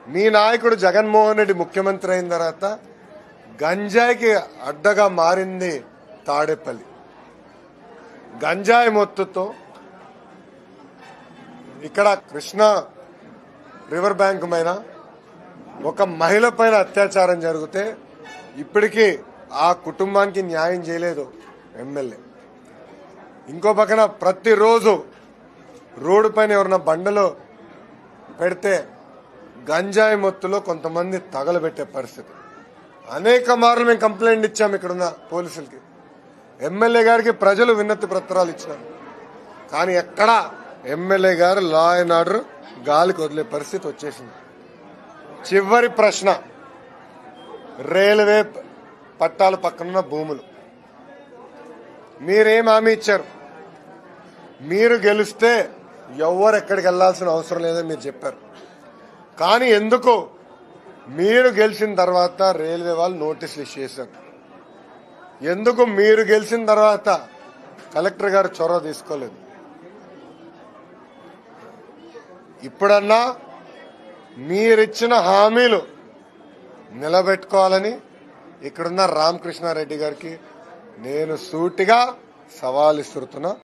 మీ నాయకుడు జగన్మోహన్ రెడ్డి ముఖ్యమంత్రి అయిన తర్వాత గంజాయికి అడ్డగా మారింది తాడేపల్లి గంజాయి మొత్తుతో ఇక్కడ కృష్ణా రివర్ బ్యాంక్ పైన ఒక మహిళ పైన అత్యాచారం జరిగితే ఇప్పటికీ ఆ కుటుంబానికి న్యాయం చేయలేదు ఎమ్మెల్యే ఇంకో పక్కన ప్రతిరోజు రోడ్డు పైన ఎవరన్నా బండలో పెడితే గంజాయి మొత్తులో కొంతమంది తగలబెట్టే పరిస్థితి అనేక మార్లు మేము కంప్లైంట్ ఇచ్చాం ఇక్కడున్న పోలీసులకి ఎమ్మెల్యే గారికి ప్రజలు విన్నతి పత్రాలు ఇచ్చినారు కానీ ఎక్కడా ఎమ్మెల్యే గారు లా అండ్ ఆర్డర్ గాలికి వదిలే పరిస్థితి వచ్చేసింది చివరి ప్రశ్న రైల్వే పట్టాల పక్కనున్న భూములు మీరేం హామీ ఇచ్చారు మీరు గెలిస్తే ఎవరు ఎక్కడికి వెళ్లాల్సిన అవసరం లేదని మీరు చెప్పారు కానీ ఎందుకు మీరు గెలిచిన తర్వాత రైల్వే వాళ్ళు నోటీసులు ఇష్యూ చేశారు ఎందుకు మీరు గెలిచిన తర్వాత కలెక్టర్ గారు చొరవ తీసుకోలేదు ఇప్పుడన్నా మీరిచ్చిన హామీలు నిలబెట్టుకోవాలని ఇక్కడున్న రామకృష్ణారెడ్డి గారికి నేను సూటిగా సవాల్ ఇస్తున్నా